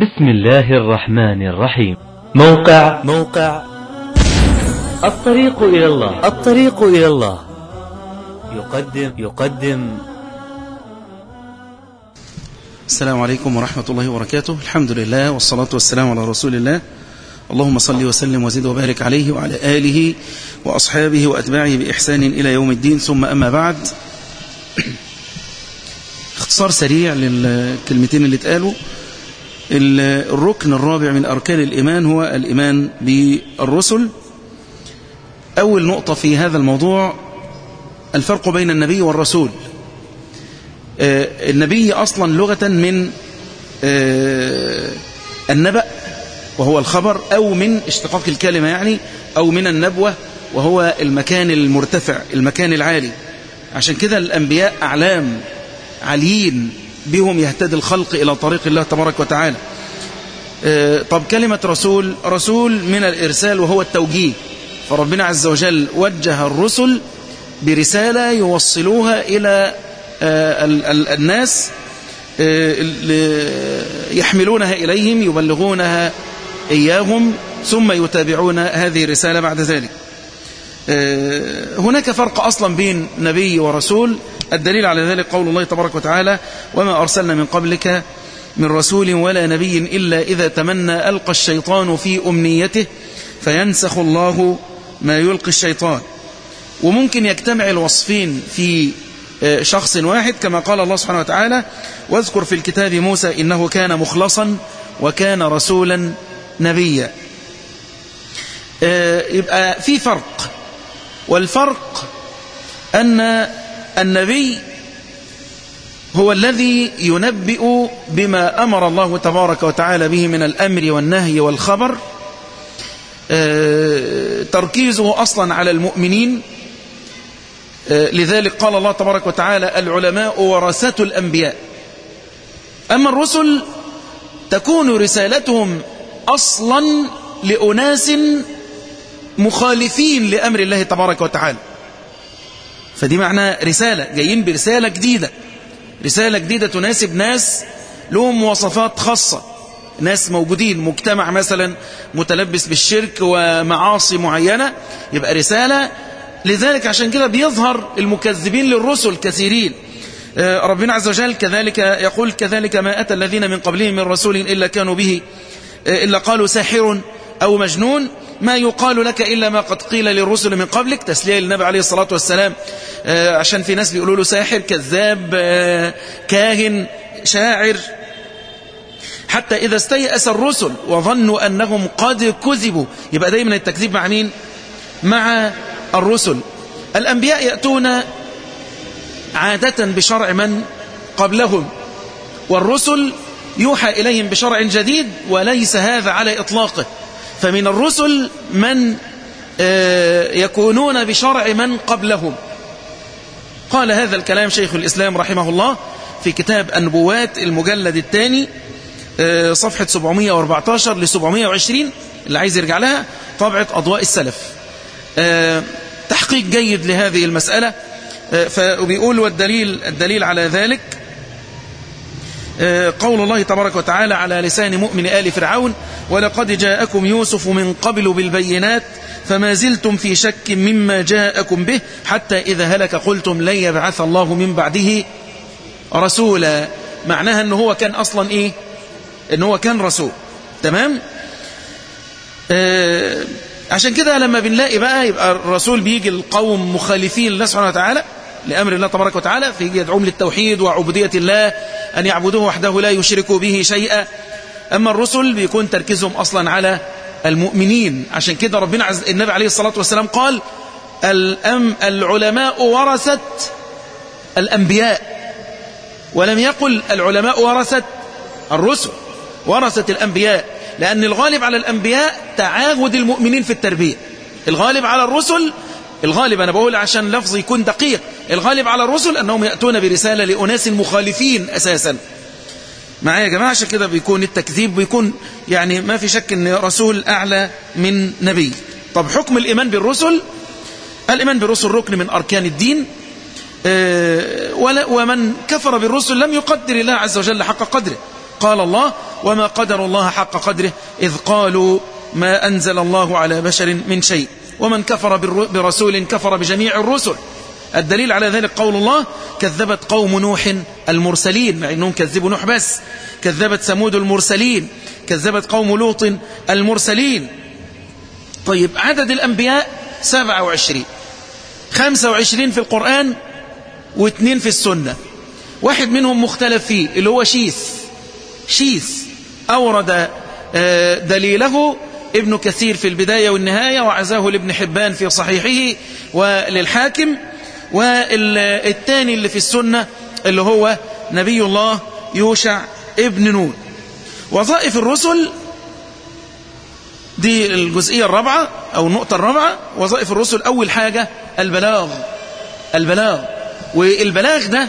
بسم الله الرحمن الرحيم موقع موقع الطريق إلى الله الطريق إلى الله يقدم يقدم السلام عليكم ورحمة الله وبركاته الحمد لله والصلاة والسلام على رسول الله اللهم صل وسلم وزد وبارك عليه وعلى آله وأصحابه وأتباعه بإحسان إلى يوم الدين ثم أما بعد اختصار سريع للكلمتين اللي اتقالوا الركن الرابع من أركان الإيمان هو الإيمان بالرسل أول نقطة في هذا الموضوع الفرق بين النبي والرسول النبي أصلا لغة من النبأ وهو الخبر أو من اشتقاق الكلمة يعني أو من النبوة وهو المكان المرتفع المكان العالي عشان كده الأنبياء أعلام عاليين بهم يهتدي الخلق إلى طريق الله تبارك وتعالى طب كلمة رسول رسول من الإرسال وهو التوجيه فربنا عز وجل وجه الرسل برسالة يوصلوها إلى الناس يحملونها إليهم يبلغونها إياهم ثم يتابعون هذه الرسالة بعد ذلك هناك فرق أصلا بين نبي ورسول الدليل على ذلك قول الله تبارك وتعالى وما أرسلنا من قبلك من رسول ولا نبي إلا إذا تمنى ألقى الشيطان في أمنيته فينسخ الله ما يلقي الشيطان وممكن يجتمع الوصفين في شخص واحد كما قال الله سبحانه وتعالى واذكر في الكتاب موسى إنه كان مخلصا وكان رسولا نبيا يبقى في فرق والفرق أن النبي هو الذي ينبئ بما أمر الله تبارك وتعالى به من الأمر والنهي والخبر تركيزه أصلا على المؤمنين لذلك قال الله تبارك وتعالى العلماء ورثة الأنبياء أما الرسل تكون رسالتهم أصلا لأناس مخالفين لأمر الله تبارك وتعالى فدي معنى رسالة جايين برسالة جديدة رسالة جديدة تناسب ناس لهم مواصفات خاصة ناس موجودين مجتمع مثلا متلبس بالشرك ومعاصي معينة يبقى رسالة لذلك عشان كده بيظهر المكذبين للرسل كثيرين ربنا عز وجل كذلك يقول كذلك ما أتى الذين من قبلهم من رسول إلا كانوا به إلا قالوا ساحر أو مجنون ما يقال لك إلا ما قد قيل للرسل من قبلك تسلية للنبي عليه الصلاة والسلام عشان في ناس بيقولوا له ساحر كذاب كاهن شاعر حتى إذا استيأس الرسل وظنوا أنهم قد كذبوا يبقى دايما التكذيب مع مين مع الرسل الأنبياء يأتون عادة بشرع من قبلهم والرسل يوحى إليهم بشرع جديد وليس هذا على إطلاقه فمن الرسل من يكونون بشرع من قبلهم قال هذا الكلام شيخ الإسلام رحمه الله في كتاب النبوات المجلد الثاني صفحة 714 ل 720 اللي عايز يرجع لها طبعة أضواء السلف تحقيق جيد لهذه المسألة فبيقول والدليل الدليل على ذلك قول الله تبارك وتعالى على لسان مؤمن آل فرعون ولقد جاءكم يوسف من قبل بالبينات فما زلتم في شك مما جاءكم به حتى إذا هلك قلتم لن يبعث الله من بعده رسولا معناها أنه هو كان أصلا إيه أنه هو كان رسول تمام آه عشان كده لما بنلاقي بقى يبقى الرسول بيجي القوم مخالفين لله سبحانه وتعالى لأمر الله تبارك وتعالى فيجي يدعوهم للتوحيد وعبودية الله أن يعبدوه وحده لا يشركوا به شيئا أما الرسل بيكون تركيزهم أصلا على المؤمنين عشان كده ربنا عز النبي عليه الصلاة والسلام قال الأم العلماء ورثت الأنبياء ولم يقل العلماء ورثت الرسل ورثت الأنبياء لأن الغالب على الأنبياء تعاهد المؤمنين في التربية الغالب على الرسل الغالب أنا بقول عشان لفظ يكون دقيق الغالب على الرسل أنهم يأتون برسالة لأناس مخالفين أساسا معايا يا جماعة عشان كده بيكون التكذيب بيكون يعني ما في شك أن رسول أعلى من نبي طب حكم الإيمان بالرسل الإيمان بالرسل ركن من أركان الدين ومن كفر بالرسل لم يقدر الله عز وجل حق قدره قال الله وما قدر الله حق قدره إذ قالوا ما أنزل الله على بشر من شيء ومن كفر برسول كفر بجميع الرسل الدليل على ذلك قول الله كذبت قوم نوح المرسلين مع أنهم كذبوا نوح بس كذبت ثمود المرسلين كذبت قوم لوط المرسلين طيب عدد الأنبياء 27 25 في القرآن واثنين في السنة واحد منهم مختلف فيه اللي هو شيث شيث أورد دليله ابن كثير في البداية والنهاية وعزاه لابن حبان في صحيحه وللحاكم والثاني اللي في السنة اللي هو نبي الله يوشع ابن نون وظائف الرسل دي الجزئية الرابعة أو النقطة الرابعة وظائف الرسل أول حاجة البلاغ البلاغ والبلاغ ده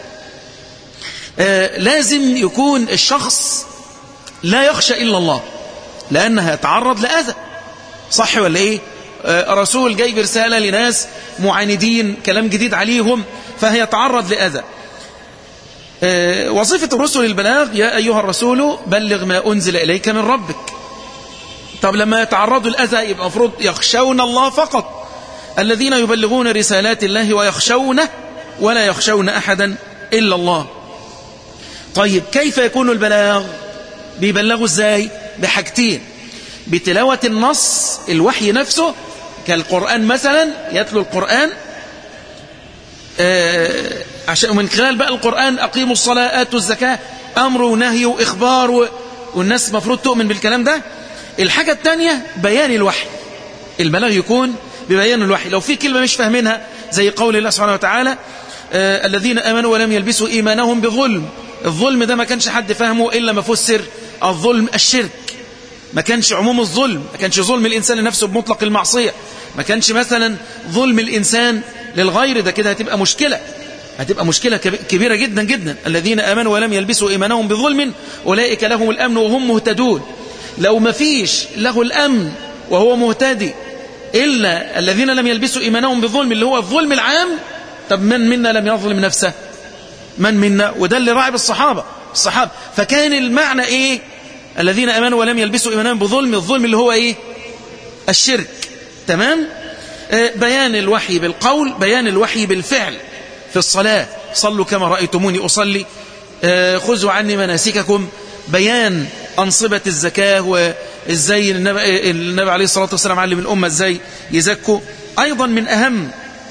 آه لازم يكون الشخص لا يخشى إلا الله لأنها يتعرض لأذى صح ولا إيه آه رسول جايب رسالة لناس معاندين كلام جديد عليهم فهيتعرض لأذى آه وظيفة الرسل البلاغ يا أيها الرسول بلغ ما أنزل إليك من ربك طب لما يتعرضوا الأذى يبقى مفروض يخشون الله فقط الذين يبلغون رسالات الله ويخشونه ولا يخشون أحدا إلا الله طيب كيف يكون البلاغ بيبلغوا ازاي بحاجتين بتلاوة النص الوحي نفسه كالقرآن مثلا يتلو القرآن آه عشان من خلال بقى القرآن أقيموا الصلاة آتوا الزكاة أمر ونهي وإخبار و... والناس مفروض تؤمن بالكلام ده الحاجة الثانية بيان الوحي البلاغ يكون ببيان الوحي لو في كلمة مش فاهمينها زي قول الله سبحانه وتعالى آه الذين آمنوا ولم يلبسوا إيمانهم بظلم الظلم ده ما كانش حد فاهمه إلا ما فسر الظلم الشرك ما كانش عموم الظلم ما كانش ظلم الإنسان لنفسه بمطلق المعصية ما كانش مثلا ظلم الإنسان للغير ده كده هتبقى مشكلة هتبقى مشكلة كبيرة جدا جدا الذين آمنوا ولم يلبسوا إيمانهم بظلم أولئك لهم الأمن وهم مهتدون لو ما فيش له الأمن وهو مهتدي إلا الذين لم يلبسوا إيمانهم بظلم اللي هو الظلم العام طب من منا لم يظلم نفسه من منا وده اللي راعب الصحابة الصحابة فكان المعنى إيه الذين أمنوا ولم يلبسوا إيمانهم بظلم الظلم اللي هو إيه الشرك تمام آه بيان الوحي بالقول بيان الوحي بالفعل في الصلاة صلوا كما رأيتموني أصلي آه خذوا عني مناسككم بيان أنصبة الزكاة وإزاي النبي, النبي عليه الصلاة والسلام علم الأمة إزاي يزكوا أيضا من أهم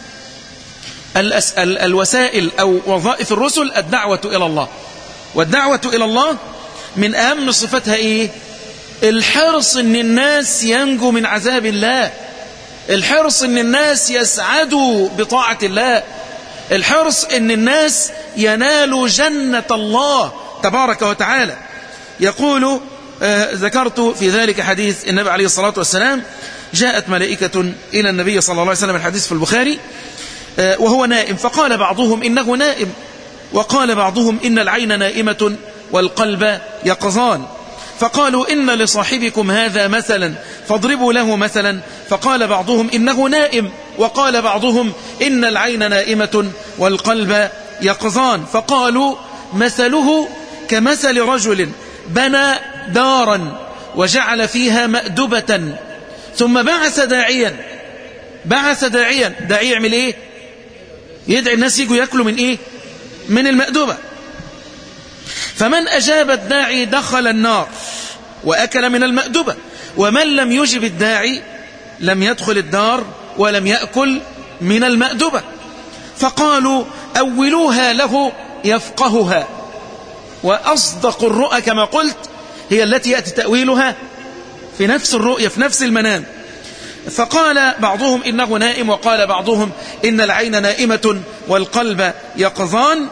الوسائل أو وظائف الرسل الدعوة إلى الله والدعوة إلى الله من أهم صفتها إيه الحرص أن الناس ينجوا من عذاب الله الحرص أن الناس يسعدوا بطاعة الله الحرص أن الناس ينالوا جنة الله تبارك وتعالى يقول آه ذكرت في ذلك حديث النبي عليه الصلاة والسلام جاءت ملائكة إلى النبي صلى الله عليه وسلم الحديث في البخاري آه وهو نائم فقال بعضهم إنه نائم وقال بعضهم إن العين نائمة والقلب يقظان فقالوا إن لصاحبكم هذا مثلا فاضربوا له مثلا فقال بعضهم إنه نائم وقال بعضهم إن العين نائمة والقلب يقظان فقالوا مثله كمثل رجل بنى دارا وجعل فيها مأدبة ثم بعث داعيا بعث داعيا داعي يعمل ايه يدعي الناس يجوا يأكلوا من ايه من المأدبة فمن أجاب الداعي دخل النار وأكل من المأدبة ومن لم يجب الداعي لم يدخل الدار ولم يأكل من المأدبة فقالوا أولوها له يفقهها وأصدق الرؤى كما قلت هي التي يأتي تأويلها في نفس الرؤية في نفس المنام فقال بعضهم إنه نائم وقال بعضهم إن العين نائمة والقلب يقظان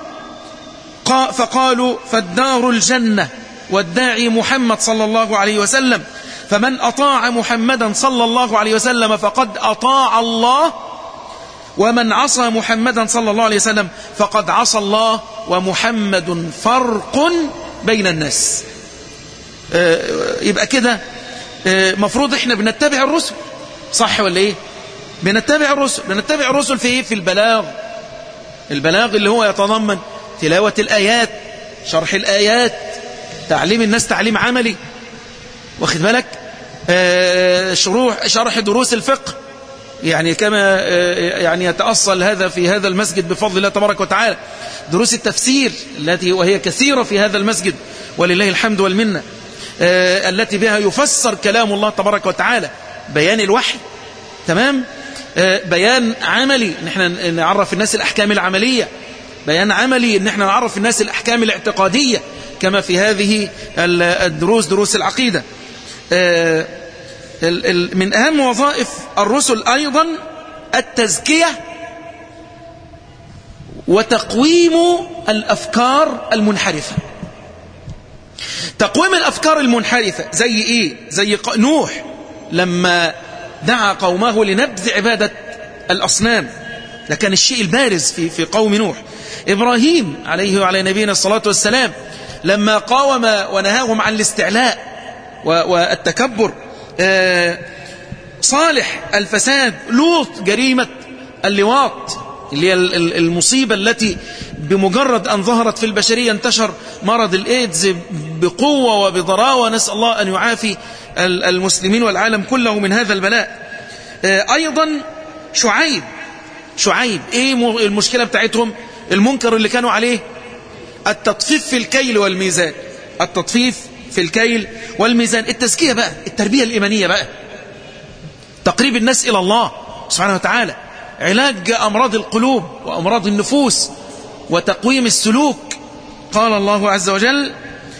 فقالوا فالدار الجنة والداعي محمد صلى الله عليه وسلم فمن أطاع محمدا صلى الله عليه وسلم فقد أطاع الله ومن عصى محمدا صلى الله عليه وسلم فقد عصى الله ومحمد فرق بين الناس يبقى كده مفروض احنا بنتبع الرسل صح ولا ايه بنتبع الرسل بنتبع الرسل في ايه في البلاغ البلاغ اللي هو يتضمن تلاوة الآيات شرح الآيات تعليم الناس تعليم عملي واخد بالك آه شروح شرح دروس الفقه يعني كما يعني يتأصل هذا في هذا المسجد بفضل الله تبارك وتعالى دروس التفسير التي وهي كثيرة في هذا المسجد ولله الحمد والمنة التي بها يفسر كلام الله تبارك وتعالى بيان الوحي تمام بيان عملي ان احنا نعرف الناس الأحكام العملية بيان عملي ان احنا نعرف الناس الأحكام الاعتقادية كما في هذه الدروس دروس العقيدة من أهم وظائف الرسل أيضا التزكية وتقويم الأفكار المنحرفة تقويم الأفكار المنحرفة زي إيه زي نوح لما دعا قومه لنبذ عبادة الأصنام ده كان الشيء البارز في, في قوم نوح إبراهيم عليه وعلى نبينا الصلاة والسلام لما قاوم ونهاهم عن الاستعلاء والتكبر صالح الفساد لوط جريمة اللواط اللي هي المصيبة التي بمجرد أن ظهرت في البشرية انتشر مرض الإيدز بقوة وبضراوة نسأل الله أن يعافي المسلمين والعالم كله من هذا البلاء أيضا شعيب شعيب إيه المشكلة بتاعتهم المنكر اللي كانوا عليه التطفيف في الكيل والميزان التطفيف في الكيل والميزان التزكية بقى التربية الإيمانية بقى تقريب الناس إلى الله سبحانه وتعالى علاج أمراض القلوب وأمراض النفوس وتقويم السلوك قال الله عز وجل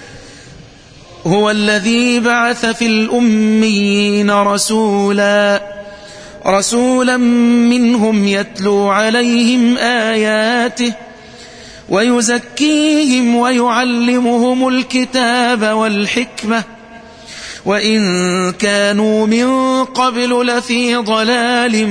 هو الذي بعث في الأميين رسولا رسولا منهم يتلو عليهم آياته ويزكيهم ويعلمهم الكتاب والحكمة وإن كانوا من قبل لفي ضلال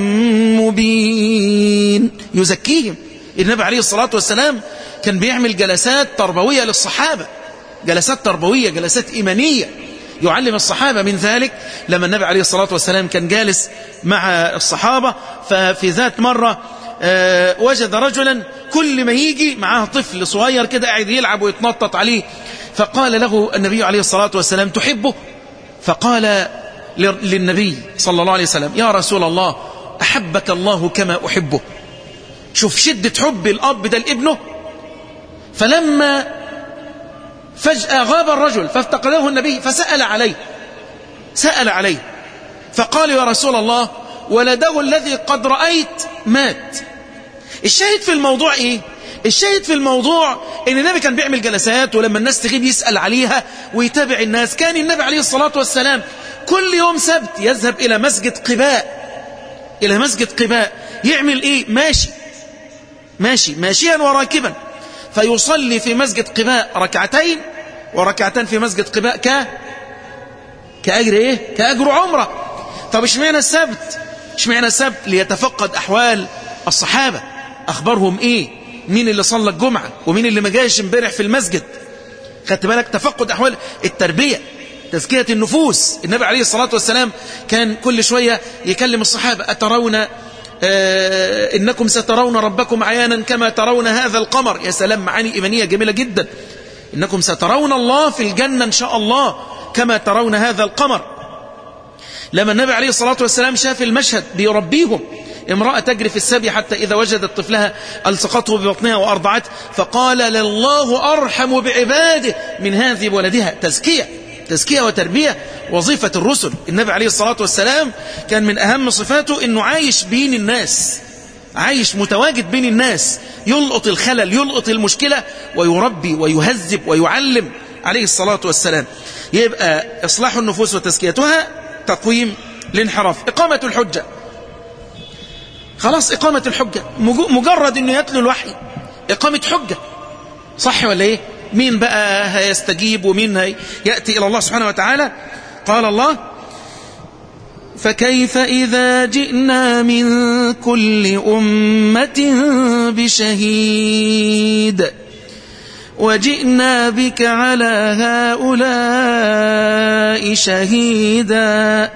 مبين يزكيهم النبي عليه الصلاة والسلام كان بيعمل جلسات تربوية للصحابة جلسات تربوية جلسات إيمانية يعلم الصحابة من ذلك لما النبي عليه الصلاة والسلام كان جالس مع الصحابة ففي ذات مرة وجد رجلا كل ما يجي معاه طفل صغير كده قاعد يلعب ويتنطط عليه فقال له النبي عليه الصلاة والسلام تحبه فقال للنبي صلى الله عليه وسلم يا رسول الله أحبك الله كما أحبه شوف شدة حب الأب ده لابنه فلما فجأة غاب الرجل فافتقده النبي فسأل عليه سأل عليه فقال يا رسول الله ولده الذي قد رأيت مات الشاهد في الموضوع ايه الشاهد في الموضوع ان النبي كان بيعمل جلسات ولما الناس تغيب يسأل عليها ويتابع الناس كان النبي عليه الصلاة والسلام كل يوم سبت يذهب الى مسجد قباء الى مسجد قباء يعمل ايه ماشي ماشي ماشيا وراكبا فيصلي في مسجد قباء ركعتين وركعتان في مسجد قباء ك كأجر ايه كأجر عمره طب اشمعنى السبت اشمعنى السبت ليتفقد احوال الصحابة اخبارهم ايه مين اللي صلى الجمعة ومين اللي ما جاش امبارح في المسجد خدت بالك تفقد احوال التربية تزكية النفوس النبي عليه الصلاة والسلام كان كل شوية يكلم الصحابة أترون آه إنكم سترون ربكم عيانا كما ترون هذا القمر يا سلام معاني إيمانية جميلة جدا إنكم سترون الله في الجنة إن شاء الله كما ترون هذا القمر لما النبي عليه الصلاة والسلام شاف المشهد بيربيهم امرأة تجري في السبي حتى إذا وجدت طفلها ألصقته ببطنها وأرضعته فقال لله أرحم بعباده من هذه ولدها تزكية تزكية وتربية وظيفة الرسل النبي عليه الصلاة والسلام كان من أهم صفاته أنه عايش بين الناس عايش متواجد بين الناس يلقط الخلل يلقط المشكلة ويربي ويهذب ويعلم عليه الصلاة والسلام يبقى إصلاح النفوس وتزكيتها تقويم الانحراف إقامة الحجة خلاص إقامة الحجة مجرد أنه يتلو الوحي إقامة حجة صح ولا إيه مين بقى هيستجيب ومين هي يأتي إلى الله سبحانه وتعالى قال الله فكيف إذا جئنا من كل أمة بشهيد وجئنا بك على هؤلاء شهيدا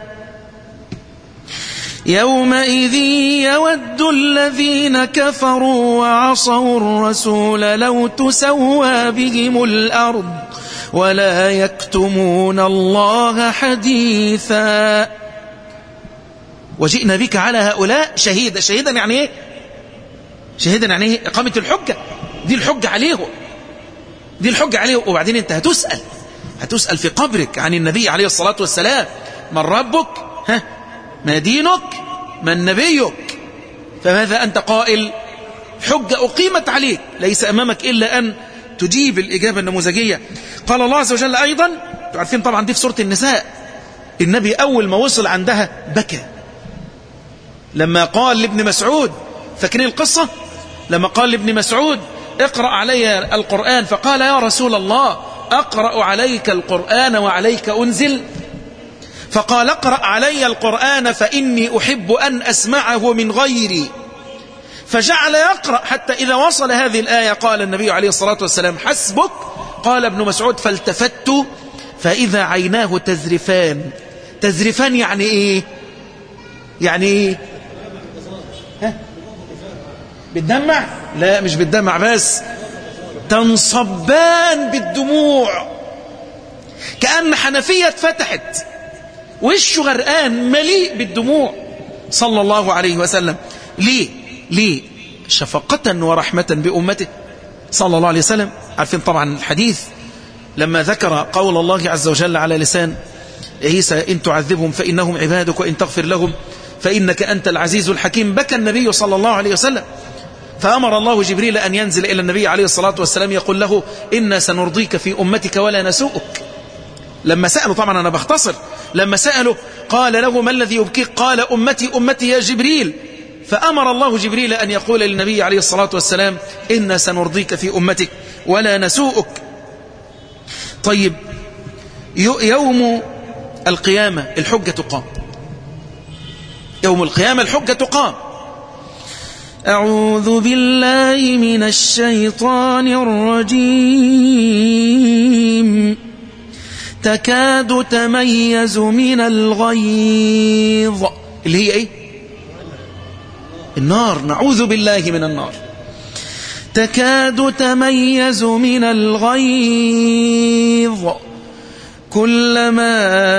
يومئذ يود الذين كفروا وعصوا الرسول لو تسوى بهم الأرض ولا يكتمون الله حديثا وجئنا بك على هؤلاء شهيدا شهيدا يعني ايه شهيدا يعني ايه اقامه الحجه دي الحجه عليهم دي الحجه عليهم وبعدين انت هتسال هتسال في قبرك عن النبي عليه الصلاه والسلام من ربك ها ما دينك من نبيك فماذا انت قائل حجه اقيمت عليك ليس امامك الا ان تجيب الاجابه النموذجيه قال الله عز وجل ايضا تعرفين طبعا دي في سوره النساء النبي اول ما وصل عندها بكى لما قال لابن مسعود فاكرين القصة لما قال لابن مسعود اقرأ علي القرآن فقال يا رسول الله أقرأ عليك القرآن وعليك أنزل فقال اقرأ علي القرآن فإني أحب أن أسمعه من غيري فجعل يقرأ حتى إذا وصل هذه الآية قال النبي عليه الصلاة والسلام حسبك قال ابن مسعود فالتفت فإذا عيناه تزرفان تزرفان يعني إيه يعني إيه ها؟ بتدمع لا مش بتدمع بس تنصبان بالدموع كأن حنفية اتفتحت وشه غرقان مليء بالدموع صلى الله عليه وسلم ليه ليه شفقة ورحمة بأمته صلى الله عليه وسلم عارفين طبعا الحديث لما ذكر قول الله عز وجل على لسان عيسى إن تعذبهم فإنهم عبادك وإن تغفر لهم فإنك أنت العزيز الحكيم بكى النبي صلى الله عليه وسلم فأمر الله جبريل أن ينزل إلى النبي عليه الصلاة والسلام يقول له إنا سنرضيك في أمتك ولا نسوءك لما سألوا طبعا أنا بختصر لما سألوا قال له ما الذي يبكيك قال أمتي أمتي يا جبريل فأمر الله جبريل أن يقول للنبي عليه الصلاة والسلام إنا سنرضيك في أمتك ولا نسوءك طيب يوم القيامة الحجة تقام يوم القيامة الحجة تقام أعوذ بالله من الشيطان الرجيم تكاد تميز من الغيظ اللي هي ايه النار نعوذ بالله من النار تكاد تميز من الغيظ كلما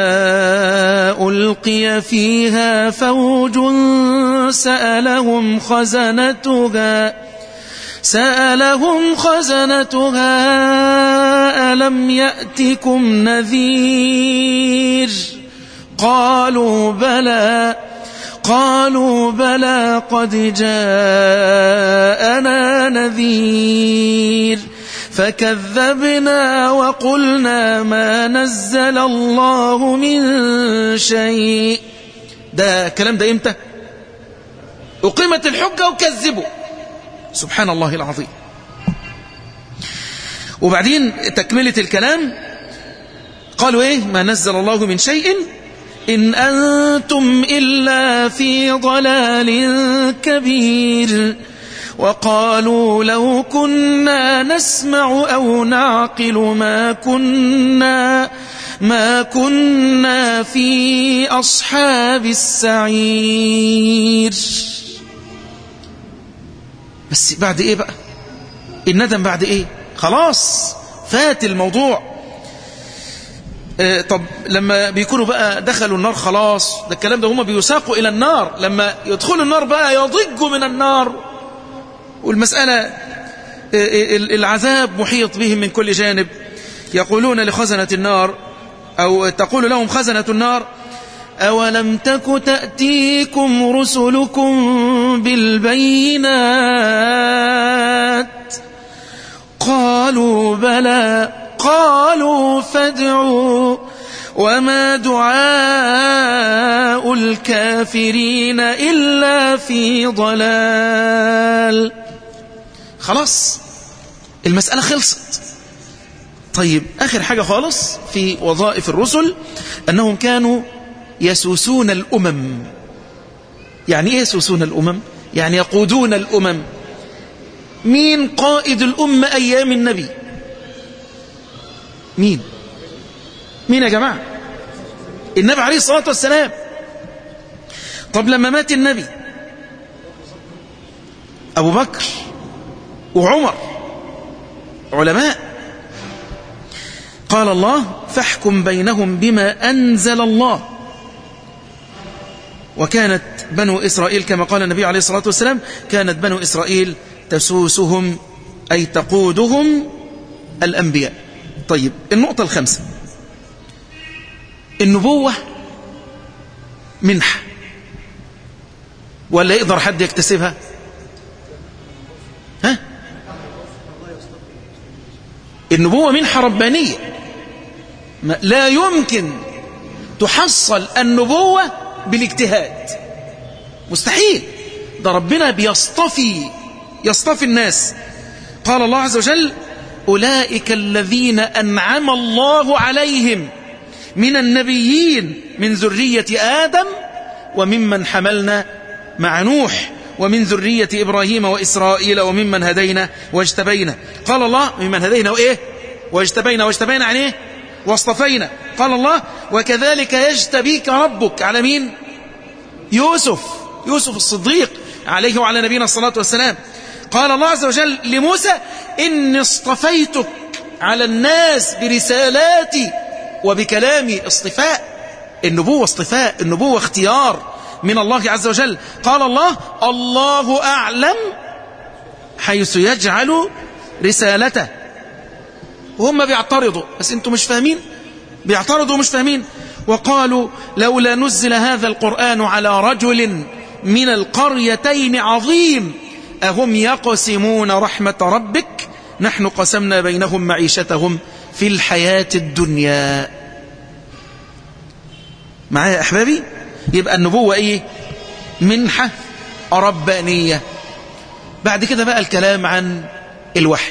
ألقي فيها فوج سألهم خزنتها سألهم خزنتها ألم يأتكم نذير قالوا بلى قالوا بلى قد جاءنا نذير فكذبنا وقلنا ما نزل الله من شيء ده كلام ده امتى أقيمت الحجة وكذبوا سبحان الله العظيم وبعدين تكملة الكلام قالوا ايه ما نزل الله من شيء إن أنتم إلا في ضلال كبير وقالوا لو كنا نسمع أو نعقل ما كنا ما كنا في أصحاب السعير بس بعد إيه بقى الندم بعد إيه خلاص فات الموضوع آه طب لما بيكونوا بقى دخلوا النار خلاص ده الكلام ده هم بيساقوا إلى النار لما يدخلوا النار بقى يضجوا من النار والمسألة العذاب محيط بهم من كل جانب يقولون لخزنة النار أو تقول لهم خزنة النار أولم تك تأتيكم رسلكم بالبينات قالوا بلى قالوا فادعوا وما دعاء الكافرين إلا في ضلال خلاص المسألة خلصت طيب آخر حاجة خالص في وظائف الرسل أنهم كانوا يسوسون الأمم يعني إيه يسوسون الأمم يعني يقودون الأمم مين قائد الأمة أيام النبي مين مين يا جماعة النبي عليه الصلاة والسلام طب لما مات النبي أبو بكر وعمر علماء قال الله فاحكم بينهم بما أنزل الله وكانت بنو إسرائيل كما قال النبي عليه الصلاة والسلام كانت بنو إسرائيل تسوسهم أي تقودهم الأنبياء طيب النقطة الخامسة النبوة منحة ولا يقدر حد يكتسبها ها النبوة منحة ربانية لا يمكن تحصل النبوة بالاجتهاد مستحيل ده ربنا بيصطفي يصطفي الناس قال الله عز وجل أولئك الذين أنعم الله عليهم من النبيين من ذرية آدم وممن حملنا مع نوح ومن ذرية إبراهيم وإسرائيل وممن هدينا واجتبينا قال الله ممن هدينا وإيه واجتبينا واجتبينا عن إيه واصطفينا قال الله وكذلك يجتبيك ربك على مين يوسف يوسف الصديق عليه وعلى نبينا الصلاة والسلام قال الله عز وجل لموسى إني اصطفيتك على الناس برسالاتي وبكلامي اصطفاء النبوة اصطفاء النبوة اختيار من الله عز وجل قال الله الله أعلم حيث يجعل رسالته وهم بيعترضوا بس انتم مش فاهمين بيعترضوا مش فاهمين وقالوا لولا نزل هذا القرآن على رجل من القريتين عظيم أهم يقسمون رحمة ربك نحن قسمنا بينهم معيشتهم في الحياة الدنيا معايا أحبابي يبقى النبوة إيه منحة ربانية بعد كده بقى الكلام عن الوحي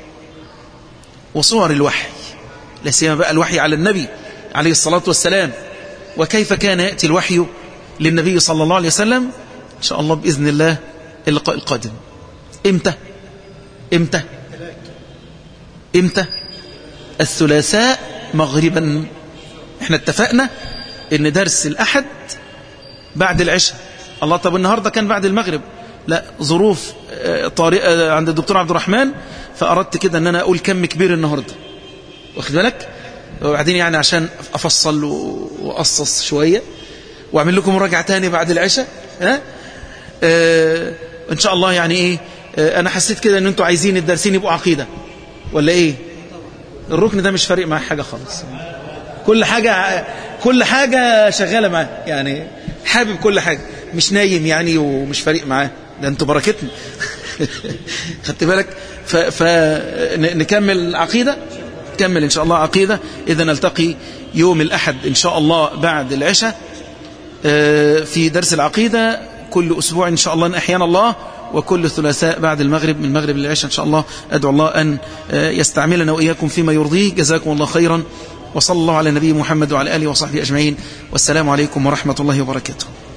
وصور الوحي لا سيما بقى الوحي على النبي عليه الصلاة والسلام وكيف كان يأتي الوحي للنبي صلى الله عليه وسلم إن شاء الله بإذن الله اللقاء القادم إمتى إمتى إمتى الثلاثاء مغربا احنا اتفقنا ان درس الأحد بعد العشاء الله طب النهاردة كان بعد المغرب لا ظروف طارئة عند الدكتور عبد الرحمن فأردت كده ان انا اقول كم كبير النهاردة واخد بالك وبعدين يعني عشان افصل واقصص شوية واعمل لكم مراجعة تاني بعد العشاء ها اه ان شاء الله يعني ايه اه انا حسيت كده ان انتوا عايزين الدرسين يبقوا عقيدة ولا ايه الركن ده مش فارق معاه حاجة خالص كل حاجة كل حاجة شغالة معاه يعني حابب كل حاجة مش نايم يعني ومش فارق معاه ده انتوا بركتنا خدت بالك فنكمل عقيدة نكمل إن شاء الله عقيدة إذا نلتقي يوم الأحد إن شاء الله بعد العشاء في درس العقيدة كل أسبوع إن شاء الله إن أحيانا الله وكل ثلاثاء بعد المغرب من المغرب للعشاء إن شاء الله أدعو الله أن يستعملنا وإياكم فيما يرضيه جزاكم الله خيرا وصلى الله على نبي محمد وعلى آله وصحبه أجمعين والسلام عليكم ورحمة الله وبركاته